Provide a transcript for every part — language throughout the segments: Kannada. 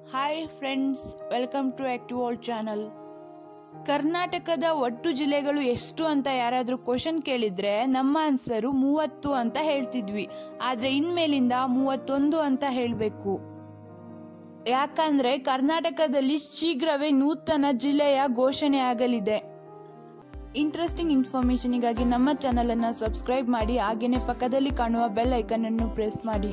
hi friends welcome to active world channel ಕರ್ನಾಟಕದ ಒಟ್ಟು ಜಿಲ್ಲೆಗಳು ಎಷ್ಟು ಅಂತ ಯಾರಾದರೂ ಕ್ವಶನ್ ಕೇಳಿದ್ರೆ ನಮ್ಮ ಆನ್ಸರು ಮೂವತ್ತು ಅಂತ ಹೇಳ್ತಿದ್ವಿ ಆದರೆ ಇನ್ಮೇಲಿಂದ ಮೂವತ್ತೊಂದು ಅಂತ ಹೇಳಬೇಕು ಯಾಕಂದ್ರೆ ಕರ್ನಾಟಕದಲ್ಲಿ ಶೀಘ್ರವೇ ನೂತನ ಜಿಲ್ಲೆಯ ಘೋಷಣೆ ಆಗಲಿದೆ ಇಂಟ್ರೆಸ್ಟಿಂಗ್ ಇನ್ಫಾರ್ಮೇಶನಿಗಾಗಿ ನಮ್ಮ ಚಾನಲ್ ಅನ್ನು ಸಬ್ಸ್ಕ್ರೈಬ್ ಮಾಡಿ ಹಾಗೇನೆ ಪಕ್ಕದಲ್ಲಿ ಕಾಣುವ ಬೆಲ್ ಐಕನ್ ಅನ್ನು ಪ್ರೆಸ್ ಮಾಡಿ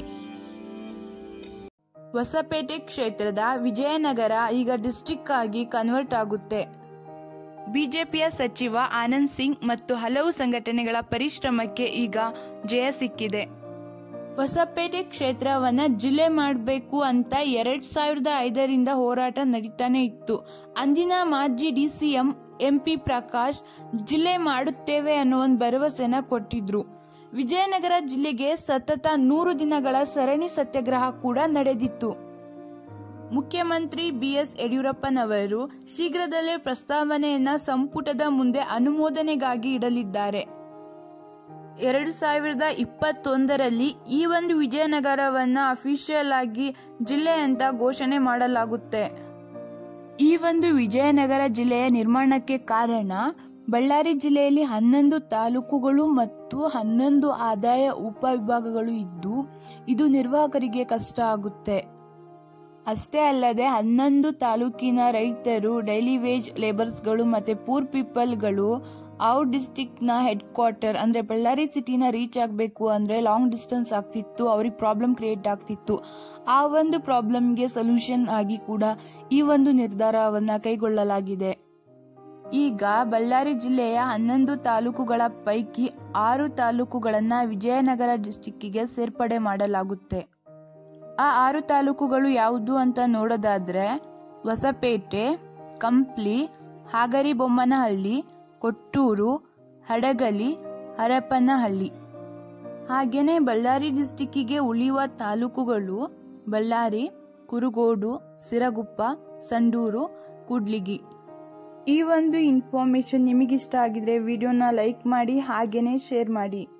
ಹೊಸಪೇಟೆ ಕ್ಷೇತ್ರದ ವಿಜಯನಗರ ಈಗ ಡಿಸ್ಟಿಕ್ ಆಗಿ ಕನ್ವರ್ಟ್ ಆಗುತ್ತೆ ಬಿಜೆಪಿಯ ಸಚಿವ ಆನಂದ್ ಸಿಂಗ್ ಮತ್ತು ಹಲವು ಸಂಘಟನೆಗಳ ಪರಿಶ್ರಮಕ್ಕೆ ಈಗ ಜಯ ಸಿಕ್ಕಿದೆ ಹೊಸಪೇಟೆ ಕ್ಷೇತ್ರವನ್ನ ಜಿಲ್ಲೆ ಮಾಡಬೇಕು ಅಂತ ಎರಡ್ ಸಾವಿರದ ಐದರಿಂದ ಹೋರಾಟ ನಡೀತಾನೆ ಇತ್ತು ಅಂದಿನ ಮಾಜಿ D C M M P Prakash ಜಿಲ್ಲೆ ಮಾಡುತ್ತೇವೆ ಅನ್ನೋ ಒಂದು ಭರವಸೆನ ಕೊಟ್ಟಿದ್ರು ವಿಜಯನಗರ ಜಿಲ್ಲೆಗೆ ಸತತ ನೂರು ದಿನಗಳ ಸರಣಿ ಸತ್ಯಾಗ್ರಹ ಕೂಡ ನಡೆದಿತ್ತು ಮುಖ್ಯಮಂತ್ರಿ ಬಿಎಸ್ ಯಡಿಯೂರಪ್ಪನವರು ಶೀಘ್ರದಲ್ಲೇ ಪ್ರಸ್ತಾವನೆಯನ್ನ ಸಂಪುಟದ ಮುಂದೆ ಅನುಮೋದನೆಗಾಗಿ ಇಡಲಿದ್ದಾರೆ ಎರಡು ಸಾವಿರದ ಇಪ್ಪತ್ತೊಂದರಲ್ಲಿ ಈ ಒಂದು ವಿಜಯನಗರವನ್ನ ಅಫಿಷಿಯಲ್ ಆಗಿ ಜಿಲ್ಲೆ ಅಂತ ಘೋಷಣೆ ಮಾಡಲಾಗುತ್ತೆ ಈ ಒಂದು ವಿಜಯನಗರ ಜಿಲ್ಲೆಯ ನಿರ್ಮಾಣಕ್ಕೆ ಕಾರಣ ಬಳ್ಳಾರಿ ಜಿಲ್ಲೆಯಲ್ಲಿ ಹನ್ನೊಂದು ತಾಲೂಕುಗಳು ಮತ್ತು ಹನ್ನೊಂದು ಆದಾಯ ಉಪವಿಭಾಗಗಳು ಇದ್ದು ಇದು ನಿರ್ವಾಹಕರಿಗೆ ಕಷ್ಟ ಆಗುತ್ತೆ ಅಷ್ಟೇ ಅಲ್ಲದೆ ಹನ್ನೊಂದು ತಾಲೂಕಿನ ರೈತರು ಡೈಲಿ ವೇಜ್ ಲೇಬರ್ಸ್ಗಳು ಮತ್ತು ಪೂರ್ ಪೀಪಲ್ಗಳು ಔಟ್ ಡಿಸ್ಟಿಕ್ನ ಹೆಡ್ ಕ್ವಾರ್ಟರ್ ಅಂದರೆ ಬಳ್ಳಾರಿ ಸಿಟಿನ ರೀಚ್ ಆಗಬೇಕು ಅಂದರೆ ಲಾಂಗ್ ಡಿಸ್ಟೆನ್ಸ್ ಆಗ್ತಿತ್ತು ಅವ್ರಿಗೆ ಪ್ರಾಬ್ಲಮ್ ಕ್ರಿಯೇಟ್ ಆಗ್ತಿತ್ತು ಆ ಒಂದು ಪ್ರಾಬ್ಲಮ್ಗೆ ಸೊಲ್ಯೂಷನ್ ಆಗಿ ಕೂಡ ಈ ಒಂದು ನಿರ್ಧಾರವನ್ನು ಕೈಗೊಳ್ಳಲಾಗಿದೆ ಈಗ ಬಳ್ಳಾರಿ ಜಿಲ್ಲೆಯ ಹನ್ನೊಂದು ತಾಲೂಕುಗಳ ಪೈಕಿ ಆರು ತಾಲೂಕುಗಳನ್ನು ವಿಜಯನಗರ ಡಿಸ್ಟಿಕ್ಕಿಗೆ ಸೇರ್ಪಡೆ ಮಾಡಲಾಗುತ್ತೆ ಆ ಆರು ತಾಲೂಕುಗಳು ಯಾವುದು ಅಂತ ನೋಡೋದಾದ್ರೆ ಹೊಸಪೇಟೆ ಕಂಪ್ಲಿ ಹಾಗರಿಬೊಮ್ಮನಹಳ್ಳಿ ಕೊಟ್ಟೂರು ಹಡಗಲಿ ಹರಪನಹಳ್ಳಿ ಹಾಗೇನೆ ಬಳ್ಳಾರಿ ಡಿಸ್ಟಿಕ್ಕಿಗೆ ಉಳಿಯುವ ತಾಲೂಕುಗಳು ಬಳ್ಳಾರಿ ಕುರುಗೋಡು ಸಿರಗುಪ್ಪ ಸಂಡೂರು ಕೂಡ್ಲಿಗಿ ಈ ಒಂದು ಇನ್ಫಾರ್ಮೇಶನ್ ನಿಮಗಿಷ್ಟ ಆಗಿದ್ರೆ ವಿಡಿಯೋನ ಲೈಕ್ ಮಾಡಿ ಹಾಗೇನೆ ಶೇರ್ ಮಾಡಿ